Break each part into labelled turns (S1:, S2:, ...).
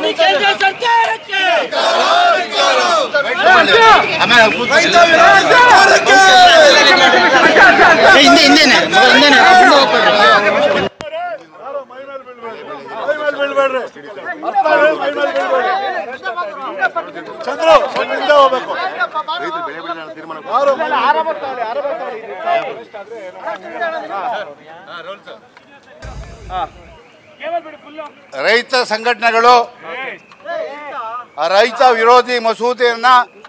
S1: ಕೇಂದ್ರ ಸರ್ಕಾರಕ್ಕೆ
S2: ಹಿಂದೆ ಹಿಂದೆನೆ ಹಿಂದೆನೆ ಮುಂದೆ ಹೋಗ್ಬೇಡ್ರಿ
S3: ಚಂದ್ರು ಸ್ವಲ್ಪ ಹಿಂದೆ ಹೋಗ್ಬೇಕು ಯಾರು
S4: ರೈತ ಸಂಘಟನೆಗಳು ಆ ರೈತ ವಿರೋಧಿ ಮಸೂದೆಯನ್ನ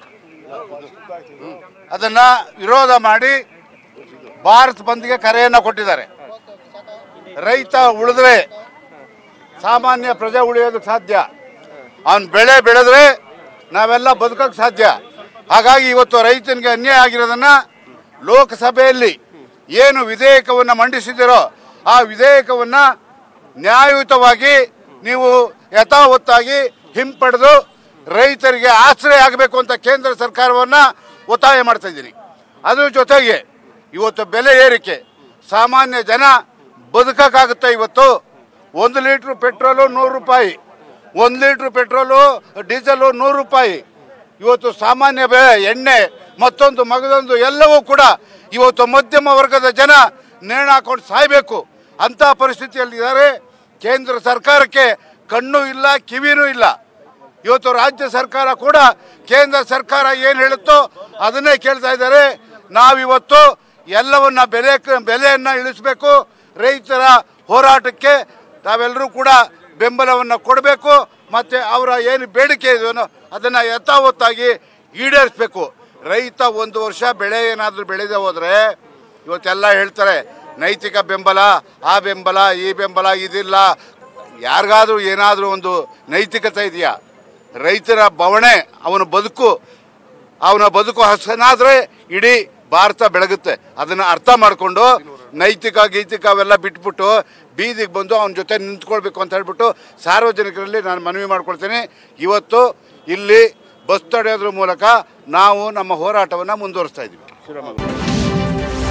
S4: ಅದನ್ನ ವಿರೋಧ ಮಾಡಿ ಭಾರತ್ ಬಂದ್ಗೆ ಕರೆಯನ್ನ ಕೊಟ್ಟಿದ್ದಾರೆ ರೈತ ಉಳಿದ್ರೆ ಸಾಮಾನ್ಯ ಪ್ರಜೆ ಉಳಿಯೋದಕ್ಕೆ ಸಾಧ್ಯ ಅವನ್ ಬೆಳೆ ಬೆಳೆದ್ರೆ ನಾವೆಲ್ಲ ಬದುಕಕ್ಕೆ ಸಾಧ್ಯ ಹಾಗಾಗಿ ಇವತ್ತು ರೈತನಿಗೆ ಅನ್ಯಾಯ ಆಗಿರೋದನ್ನ ಲೋಕಸಭೆಯಲ್ಲಿ ಏನು ವಿಧೇಯಕವನ್ನು ಮಂಡಿಸಿದಿರೋ ಆ ವಿಧೇಯಕವನ್ನ ನ್ಯಾಯಯುತವಾಗಿ ನೀವು ಯಥಾವತ್ತಾಗಿ ಹಿಂಪಡೆದು ರೈತರಿಗೆ ಆಶ್ರಯ ಆಗಬೇಕು ಅಂತ ಕೇಂದ್ರ ಸರ್ಕಾರವನ್ನ ಒತ್ತಾಯ ಮಾಡ್ತಾ ಇದ್ದೀನಿ ಅದ್ರ ಜೊತೆಗೆ ಇವತ್ತು ಬೆಲೆ ಏರಿಕೆ ಸಾಮಾನ್ಯ ಜನ ಬದುಕಕ್ಕಾಗುತ್ತೆ ಇವತ್ತು ಒಂದು ಲೀಟ್ರ್ ಪೆಟ್ರೋಲು ನೂರು ರೂಪಾಯಿ ಒಂದು ಲೀಟ್ರ್ ಪೆಟ್ರೋಲು ಡೀಸೆಲು ನೂರು ರೂಪಾಯಿ ಇವತ್ತು ಸಾಮಾನ್ಯ ಬೆಳೆ ಎಣ್ಣೆ ಮತ್ತೊಂದು ಮಗದೊಂದು ಎಲ್ಲವೂ ಕೂಡ ಇವತ್ತು ಮಧ್ಯಮ ವರ್ಗದ ಜನ ನೇಣು ಹಾಕೊಂಡು ಸಾಯಬೇಕು ಅಂತ ಪರಿಸ್ಥಿತಿಯಲ್ಲಿದ್ದಾರೆ ಕೇಂದ್ರ ಸರ್ಕಾರಕ್ಕೆ ಕಣ್ಣು ಇಲ್ಲ ಕಿವಿನೂ ಇಲ್ಲ ಇವತ್ತು ರಾಜ್ಯ ಸರ್ಕಾರ ಕೂಡ ಕೇಂದ್ರ ಸರ್ಕಾರ ಏನು ಹೇಳುತ್ತೋ ಅದನ್ನೇ ಕೇಳ್ತಾ ಇದ್ದಾರೆ ನಾವಿವತ್ತು ಎಲ್ಲವನ್ನ ಬೆಲೆ ಬೆಲೆಯನ್ನು ಇಳಿಸಬೇಕು ರೈತರ ಹೋರಾಟಕ್ಕೆ ತಾವೆಲ್ಲರೂ ಕೂಡ ಬೆಂಬಲವನ್ನು ಕೊಡಬೇಕು ಮತ್ತು ಅವರ ಏನು ಬೇಡಿಕೆ ಇದೆಯೋ ಅದನ್ನು ಯಥಾವತ್ತಾಗಿ ಈಡೇರಿಸಬೇಕು ರೈತ ಒಂದು ವರ್ಷ ಬೆಳೆ ಏನಾದರೂ ಬೆಳೆದೇ ಹೋದರೆ ಇವತ್ತೆಲ್ಲ ಹೇಳ್ತಾರೆ ನೈತಿಕ ಬೆಂಬಲ ಆ ಬೆಂಬಲ ಈ ಬೆಂಬಲ ಇದಿಲ್ಲ ಯಾರಿಗಾದ್ರೂ ಏನಾದರೂ ಒಂದು ನೈತಿಕತೆ ಇದೆಯಾ ರೈತರ ಬವಣೆ ಅವನ ಬದುಕು ಅವನ ಬದುಕು ಹಸನಾದ್ರೆ ಇಡೀ ಭಾರತ ಬೆಳಗುತ್ತೆ ಅದನ್ನ ಅರ್ಥ ಮಾಡಿಕೊಂಡು ನೈತಿಕ ಗೀತಿಕ ಅವೆಲ್ಲ ಬಿಟ್ಬಿಟ್ಟು ಬೀದಿಗೆ ಬಂದು ಅವನ ಜೊತೆ ನಿಂತ್ಕೊಳ್ಬೇಕು ಅಂತ ಹೇಳ್ಬಿಟ್ಟು ಸಾರ್ವಜನಿಕರಲ್ಲಿ ನಾನು ಮನವಿ ಮಾಡ್ಕೊಳ್ತೀನಿ ಇವತ್ತು ಇಲ್ಲಿ ಬಸ್ ತಡೆಯೋದ್ರ ಮೂಲಕ ನಾವು ನಮ್ಮ ಹೋರಾಟವನ್ನು ಮುಂದುವರಿಸ್ತಾ ಇದ್ದೀವಿ ಶ್ರೀರಾಮಗೌಡ